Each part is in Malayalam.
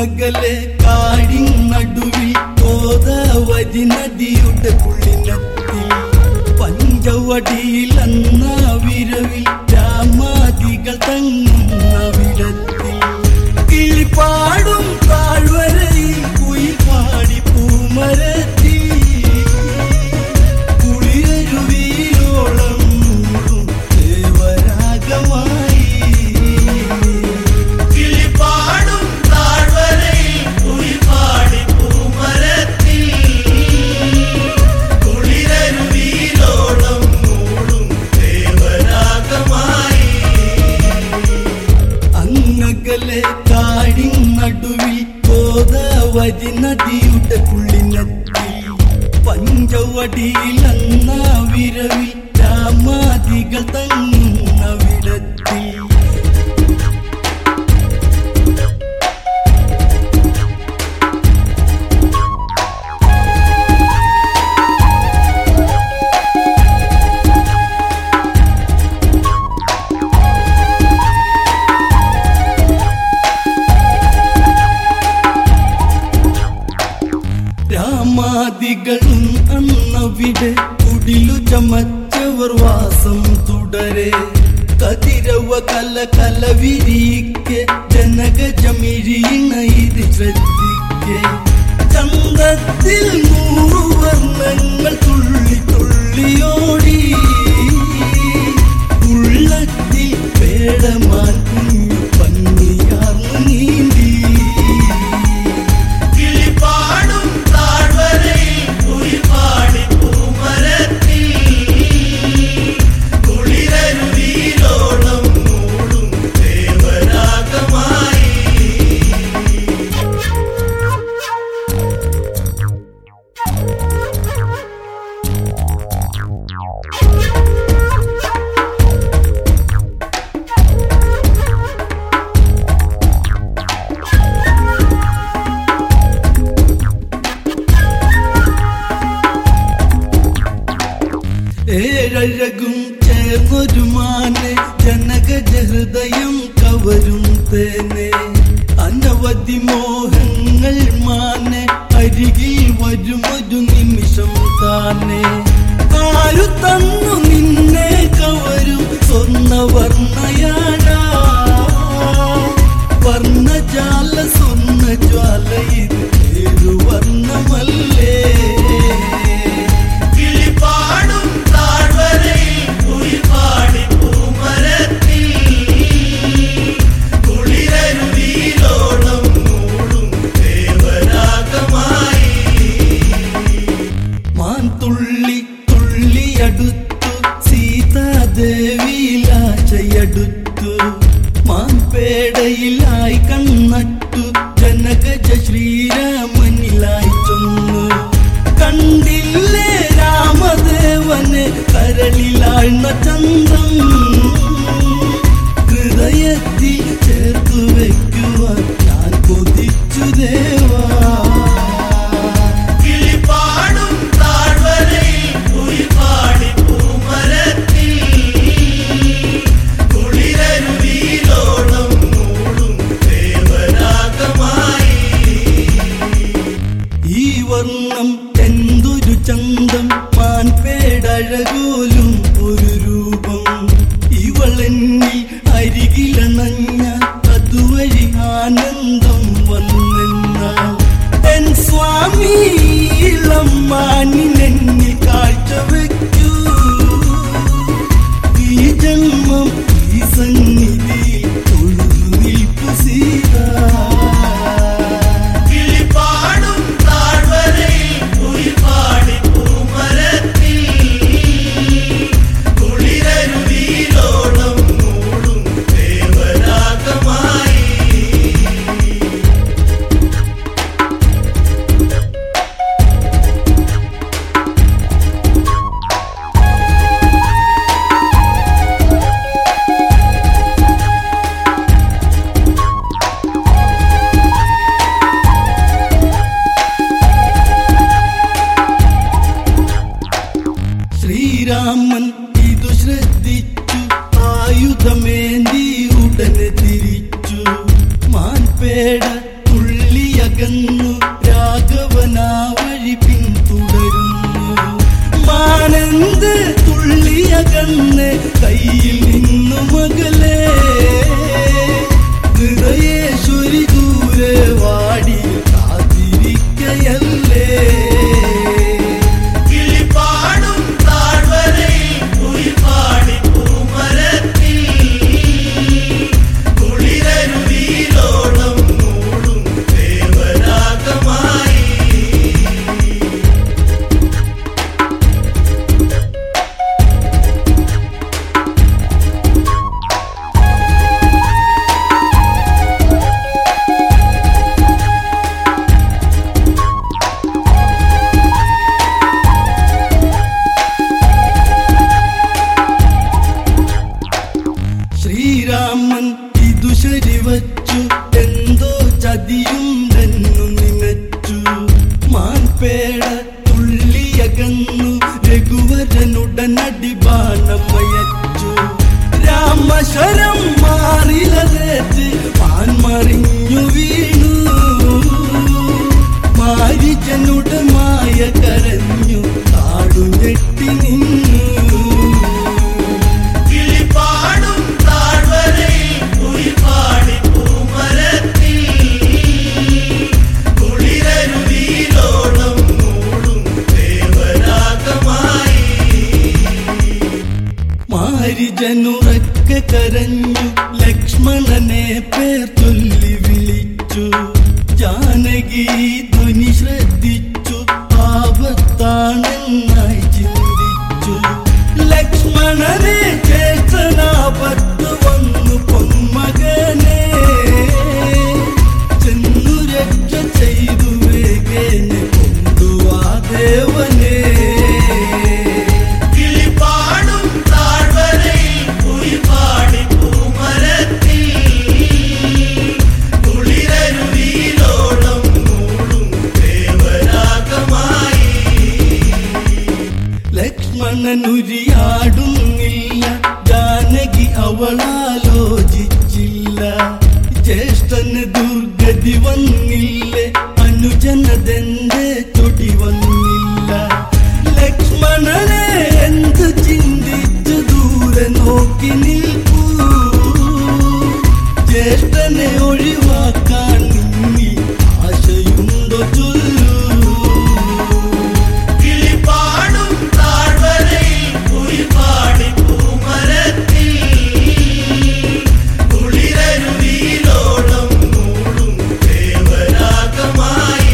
അങ്ങകലെ കാടിൻ നടുവിൽ ഗോദാവരി നദിയുടെ പുള്ളിനത്തിൽ പഞ്ചവടിയിൽ അന്ന വിരവിൽ രാമാദികൾ തങ്ങുന്നവിടത്തിൽ കിളിപ്പാടും താഴ്വരയിൽ കുയിൽ പാടി പൂമരത്തിൽ കുളിരരുവിയിലോളം ദേവരാഗമായി കിളിപ്പാടും താഴ്വരയിൽ കുയിൽപ്പാടി പൂമരത്തിൽ കുളിരരുവിയിലോളം മൂടും ദേവരാഗമായി അങ്ങകലെ കാടിൻ നടുവിൽ ഗോദാവരി നദിയുടെ പുള്ളിനത്തിൽ പഞ്ചവടിയിൽ അന്ന വിരവിൽ രാമാദികൾ തങ്ങുന്നവിടത്തിൽ രാമാദികളും അന്നവിടെ കുടിലു ചമച്ചവർ വാസം തുടരെ കതിരവ കല കലവിരിക്കെ ജനക ജമിഴിണ ഇത് ശ്രദ്ധിക്കെ ചന്തത്തിൽ നൂറു വർണ്ണങ്ങൾ തുള്ളി തുള്ളിയോടി ഉള്ളത്തിൽ പേടമാൻ കുഞ്ഞു പന്നിയാർന്നു നീന്തി കിളിപ്പാടും താഴ്വരയിൽ കുയിൽപ്പാടി പൂമരത്തിൽ കുളിരരുവിയിലോളം മൂടും ദേവരാഗമായി ഏഴഴകും ചേർന്നൊരു മാനെ ജനകജ ഹൃദയം കവരും തേനെ അനവധി മോഹങ്ങൾ മാനെ അരികിൽ വരുമൊരു നിമിഷം താനെ ആരു തന്നു നിന്നെ കവരും സ്വർണ്ണ വർണ്ണയാട വർണ്ണജാല സ്വർണ്ണ ജ്വാല ഇത് ഏഴു വർണ്ണമല്ലേ കിളിപ്പാടും താഴ്വരയിൽ കുയിൽപ്പാടി പൂമരത്തിൽ കുളിരരുവിയിലോളം മൂടും ദേവരാഗമായി മാൻ തുള്ളി തുള്ളിയടുത്തു സീതാദേവിയിലാശയടുത്തു മാൻ പേടയിലായി കണ്ണട്ടു ജനകജ ശ്രീരാമനിലായി ചൊന്നു കണ്ടില്ലേ രാമദേവനെ കരളിലാഴ്ന്ന ചന്തം ഹൃദയത്തിൽ ചേർത്തു വയ്ക്കുവാൻ ഞാൻ കൊതിച്ചു ദേവാ കിളിപ്പാടും താഴ്വരയിൽ കുയിൽപ്പാടി പൂമരത്തിൽ കുളിരരുവിയിലോളം മൂടും ദേവരാഗമായി ഈ വർണ്ണം എന്തൊരു ചന്തം മാൻപേടഴകോലും ഒരു രൂപം ഇവളെന്നിൽ അരികിലണഞ്ഞ അതുവഴി ആനന്ദം വന്നെന്നാൽ എൻ സ്വാമി ഇളം മാനിനെന്നിൽ കാഴ്ചവെക്കൂ ഈ ജന്മം ഈ സന്നിധി തൊഴുതു നിൽപ്പു സീതാ കിളിപ്പാടും താഴ്വരയിൽ കുയിൽപ്പാടി പൂമരത്തിൽ കുളിരരുവിയിലോളം മൂടും ദേവരാഗമായി ശ്രീരാമൻ ഇതു ശ്രദ്ധിച്ചു ആയുധമേന്തി ഉടനെ തിരിച്ചു മാൻപേട തുള്ളി കയ്യിൽ നിന്നു മകളെ ഹൃദയേശ്വരി ദൂരെ വാടി കാത്തിരിക്കയല്ലേ കിളിപ്പാടും താഴ്വരയിൽ കുയിൽപ്പാടി പൂമരത്തിൽ കുളിരരുവിയിലോളം മൂടും ദേവരാഗമായി ശ്രീരാമൻ ഇതു ശരിവച്ചു എന്തോ ചതിയുണ്ടെന്നു നിനച്ചു മാൻപേട തുള്ളിയകന്നു രഘുവരനുടനടി ബാണമയച്ചു രാമശരം മാറിലതേറ്റ് മാൻ മറിഞ്ഞു വീണു മാരിജനുടെ മായ കരഞ്ഞു കാടു ഞെട്ടി നിന്നു കിളിപ്പാടും താഴ്വരയിൽ കുയിൽപ്പാടി പൂമരത്തിൽ കുളിരരുവിയിലോളം മൂടും ദേവരാഗമായി മാരിജനുറക്കെ കരഞ്ഞു ലക്ഷ്മണനെ പേർ ചൊല്ലി വിളിച്ചു ജാനകി ധ്വനി ശ്രദ്ധിച്ചു ആപത്താണെന്നായി ചിന്തിച്ചു ലക്ഷ്മണനെ ചേച്ചനാപത്ത് വന്നു പൊന്മകനെ ചെന്നു രക്ഷ ചെയ്തു വേഗേനെ കൊണ്ടുവാ ദേവനെ കിളിപ്പാടും താഴ്വരയിൽ കുയിൽപ്പാടി പൂമരത്തിൽ കുളിരരുവിയിലോളം മൂടും ദേവരാഗമായി ലക്ഷ്മണനുരിയാടുന്നില്ല ജാനകി അവളാലോചിച്ചില്ല ജ്യേഷ്ഠന് ദുർഗതി വന്നില്ലേ അനുജനതെന്റെ തൊടി വന്നില്ല ലക്ഷ്മണനെ എന്ത് ചിന്തിച്ചു ദൂരെ നോക്കി നിൽക്കൂ ജ്യേഷ്ഠനെ ഒഴിവാക്കാൻ നിന്നി ആശയുണ്ടോ ചൊല്ലൂ കിളിപ്പാടും താഴ്വരയിൽ കുയിൽപ്പാടി പൂമരത്തിൽ കുളിരരുവിയിലോളം മൂടും ദേവരാഗമായി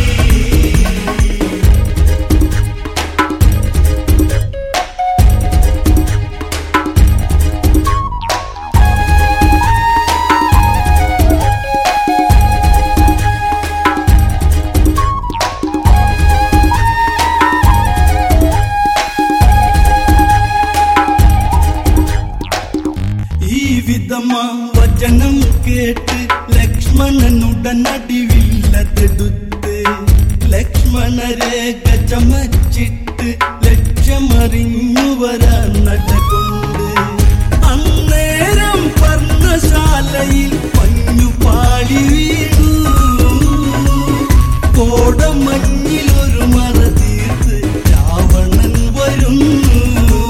ഈ വിധമാ വചനം കേട്ട് ലക്ഷ്മണനുടനടി വില്ലതെടുത്ത് ലക്ഷ്മണരേഖ ചമച്ചിട്ട് ലക്ഷ്യമറിഞ്ഞു വരാൻ നടകൊണ്ട് അന്നേരം പർണശാലയിൽ മഞ്ഞു പാടി വീണു കോടമഞ്ഞിലൊരു മറ തീർത്ത് രാവണൻ വരുന്നു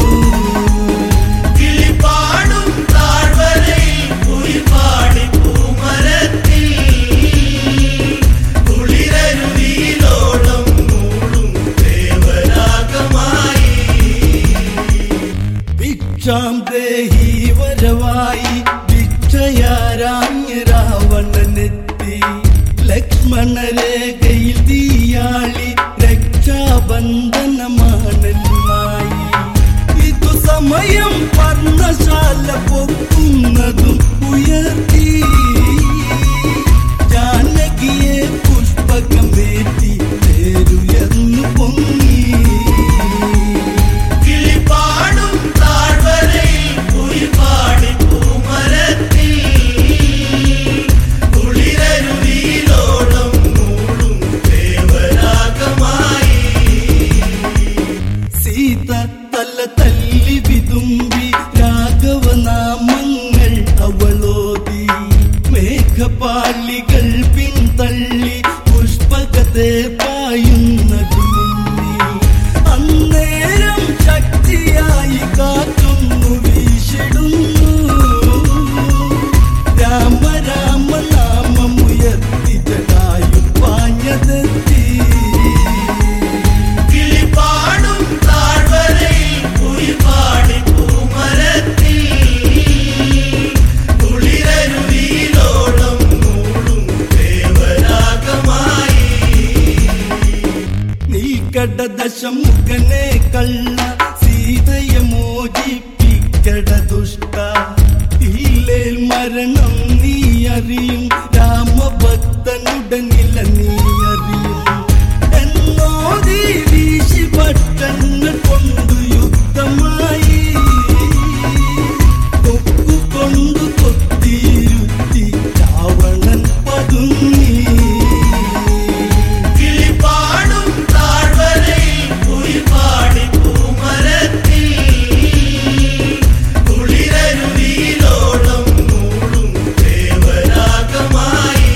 കിളിപ്പാടും താഴ്വരയിൽ കുയിൽപ്പാടി പൂമരത്തിൽ കുളിരരുവിയിലോളം മൂടും ദേവരാഗമായി ഭിക്ഷാം ദേഹി വരവായി ഭിക്ഷയാരാഞ്ഞ് രാവണനെത്തി ലക്ഷ്മണരേഖയിൽ തീയാളി രക്ഷാബന്ധനമാണെന്നായി ഇതു സമയം പർണശാല പൊക്കുന്നതും ഉയർത്തി ജാനകിയെ പുഷ്പകമേറ്റി തേരുയർന്നു പൊങ്ങി കിളിപ്പാടും താഴ്വരയിൽ കുയിൽപ്പാടി പൂമരത്തിൽ കുളിരരുവിയിലോളം മൂടും ദേവരാഗമായി സീത തല തല്ലി വിതുമ്പി രാഘവ ചിരിക്കട ദുഷ്ട ഇല്ലേൽ മരണം നീ അറിയും രാമഭക്തനുടനില നീ അറിയും എന്നോതി വീശി പട്ടങ്ങൾ കൊണ്ടു യുദ്ധമായി കൊക്കുകൊണ്ടു കൊത്തിയിരുത്തി രാവണൻ പതുങ്ങി കിളിപ്പാടും താഴ്വരയിൽ കുയിൽപ്പാടി പൂമരത്തിൽ കുളിരരുവിയിലോളം മൂടും ദേവരാഗമായി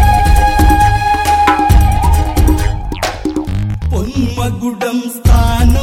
പൊന്മകുടം സ്ഥാന